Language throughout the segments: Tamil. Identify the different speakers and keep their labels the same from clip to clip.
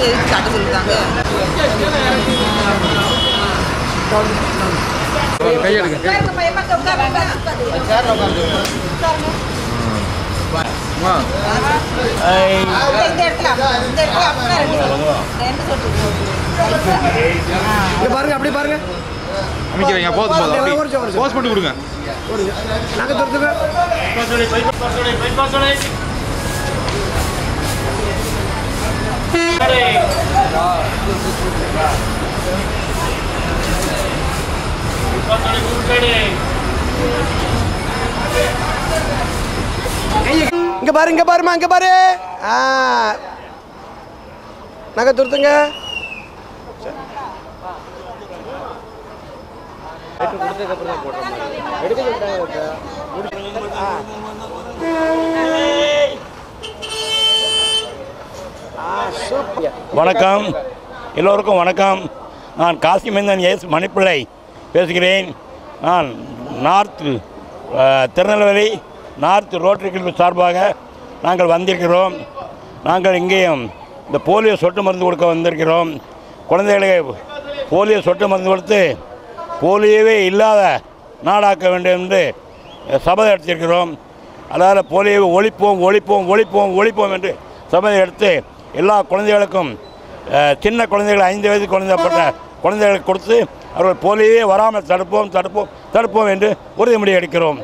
Speaker 1: வந்து எதுக்கு காட்ட சொல்லிட்டாங்க
Speaker 2: கையெடுங்க அம்மா
Speaker 1: இந்த இடத்துல இந்த இடத்துல அப்படின்னா ரெண்டு ரெண்டு சொட்டு
Speaker 3: இங்க பாருங்க அப்படி பாருங்க
Speaker 2: அமைக்க வைங்க போதும் போதும் அப்படி
Speaker 3: ஒரு நிமிஷம், ஒரு நிமிஷம்.
Speaker 2: போஸ் பண்ணி கொடுங்க
Speaker 3: நாங்க துரத்துங்க இங்க பாரு இங்க பாருமா இங்க பாரு ஆ நாங்க துரத்துங்க
Speaker 4: வணக்கம் எல்லோருக்கும் வணக்கம் நான் காசிமேந்தன் எஸ் மணிப்பிள்ளை பேசுகிறேன் நான் நார்த் அஹ், திருநெல்வேலி நார்த் ரோட்டரி கிளப் சார்பாக நாங்கள் வந்திருக்கிறோம் நாங்கள் இங்கேயும் இந்த போலியோ சொட்டு மருந்து கொடுக்க வந்திருக்கிறோம் குழந்தைகளுக்கு போலியோ சொட்டு மருந்து கொடுத்து போலியோவே இல்லாத நாடாக்க வேண்டும் என்று சபதம் எடுத்திருக்கிறோம் அதாவது போலியோவை ஒழிப்போம் ஒழிப்போம் ஒழிப்போம் ஒழிப்போம் என்று சபதம் எடுத்து எல்லா குழந்தைகளுக்கும் அஹ், சின்ன குழந்தைகள் ஐந்து வயது குழந்தைப்பட்ட குழந்தைகளுக்கு கொடுத்து அவர்கள் போலியோவே வராமல் தடுப்போம் தடுப்போம் தடுப்போம் என்று உறுதிமொழி எடுக்கிறோம்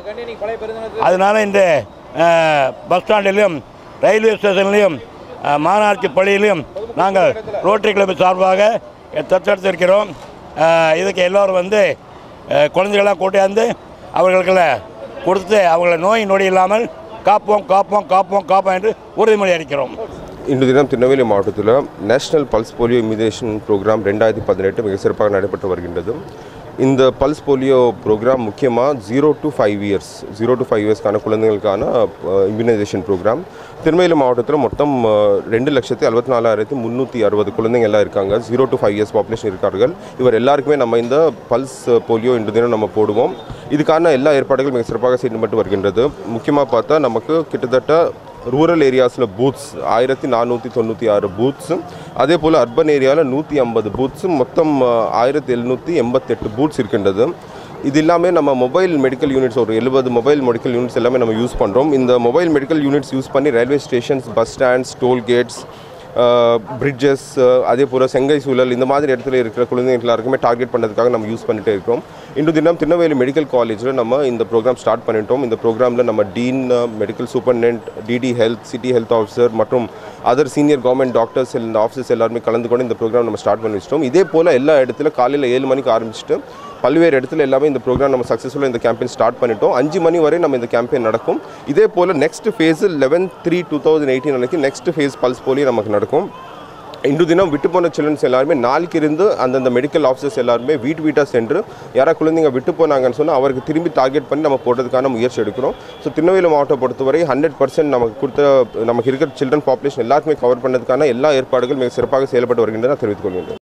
Speaker 4: அதனால் இந்த அஹ், பஸ் ஸ்டாண்டிலும் ரயில்வே ஸ்டேஷன்லையும் அஹ், மாநகராட்சி பள்ளியிலும் நாங்கள் ரோட்டரி கிளப் சார்பாக தத்தெடுத்திருக்கிறோம் அஹ், இதுக்கு எல்லோரும் வந்து அஹ், குழந்தைகளாக கூட்டியாந்து அவர்களுக்கு கொடுத்து அவங்கள நோய் நொடி இல்லாமல் காப்போம் காப்போம் காப்போம் காப்போம் என்று உறுதிமொழி அளிக்கிறோம்
Speaker 5: இன்று தினம் திருநெல்வேலி மாவட்டத்தில் national pulse polio imitation programme ரெண்டாயிரத்தி பதினெட்டு மிக சிறப்பாக நடைபெற்று வருகின்றது இந்த பல்ஸ் போலியோ ப்ரோக்ராம் முக்கியமாக zero to five years zero to five இயர்ஸ்க்கான குழந்தைகளுக்கான இம்யூனைசேஷன் ப்ரோக்ராம் திருநெல்வேலி மாவட்டத்தில் மொத்தம் அஹ், ரெண்டு லட்சத்தி அறுபத்தி நாலாயிரத்தி முந்நூற்றி அறுபது குழந்தைங்க எல்லாம் இருக்காங்க zero to five years population இருக்கார்கள் இவர் எல்லாருக்குமே நம்ம இந்த பல்ஸ் போலியோ இன்று தினம் நம்ம போடுவோம் இதுக்கான எல்லா ஏற்பாடுகளும் மிக சிறப்பாக செய்யப்பட்டு வருகின்றது முக்கியமாக பார்த்தா நமக்கு கிட்டத்தட்ட ரூரல் ஏரியாஸில் பூத்ஸ் ஆயிரத்தி நானூற்றி தொண்ணூற்றி ஆறு பூத்ஸு அதே போல் அர்பன் ஏரியாவில் நூற்றி ஐம்பது பூத்ஸு மொத்தம் ஆயிரத்தி எழுநூற்றி எண்பத்தெட்டு பூத்ஸ் இருக்கின்றது இது எல்லாமே நம்ம மொபைல் மெடிக்கல் யூனிட்ஸ் ஒரு எழுபது மொபைல் மெடிக்கல் யூனிட்ஸ் எல்லாமே நம்ம யூஸ் பண்ணுறோம் இந்த மொபைல் மெடிக்கல் யூனிட்ஸ் யூஸ் பண்ணி railway stations bus stands tollgates bridges அதே போல் செங்கை சூழல் இந்த மாதிரி இடத்துல இருக்கிற குழந்தைங்க எல்லாருக்குமே டார்கெட் பண்ணுறதுக்காக நம்ம யூஸ் பண்ணிட்டே இருக்கோம் இன்று தினம் திருநெல்வேலி மெடிக்கல் காலேஜில் நம்ம இந்த ப்ரோக்ராம் ஸ்டார்ட் பண்ணிட்டோம் இந்த ப்ரோக்ராமில் நம்ம dean medical superintendent DD health city health officer மற்றும் அதர் சீனியர் கவர்மெண்ட் டாக்டர்ஸ் இந்த ஆஃபீஸர்ஸ் எல்லாருமே கலந்து கொண்டு இந்த ப்ரோக்ராம் நம்ம ஸ்டார்ட் பண்ணி வச்சிட்டோம் இதே போல் எல்லா இடத்துல காலையில் ஏழு மணிக்கு ஆரம்பிச்சுட்டு பல்வேறு இடத்துல எல்லாமே இந்த ப்ரோக்ராம் நம்ம சக்ஸஸ்ஃபுல்லாக இந்த கேம்பெயின் ஸ்டார்ட் பண்ணிட்டோம் அஞ்சு மணி வரை நம்ம இந்த கேம்பெயின் நடக்கும் இதே போல் next phase eleven three two thousand eighteen அன்னைக்கு நெக்ஸ்ட் ஃபேஸ் பல்ஸ் போலி நமக்கு நடக்கும் இன்று தினம் விட்டு போன சில்ட்ரன்ஸ் எல்லாருமே நாளைக்கு இருந்து அந்தந்த மெடிக்கல் ஆஃபீஸர்ஸ் எல்லாருமே வீட்டு வீட்டாக சென்று யாரா குழந்தைங்க விட்டு போனாங்கன்னு சொன்னால் அவருக்கு திரும்பி டார்கெட் பண்ணி நம்ம போடுறதுக்கான முயற்சி எடுக்கிறோம் ஸோ திருநெல்வேலி மாவட்டம் பொறுத்தவரை ஹண்ட்ரட் பர்சன்ட் நமக்கு கொடுத்த நமக்கு இருக்கிற சில்ட்ரன் பாப்புலேஷன் எல்லாருக்குமே கவர் பண்ணதுக்கான எல்லா ஏற்பாடுகள் மிக சிறப்பாக செயல்பட்டு வருகின்றன தெரிவித்துக் கொள்கின்றேன்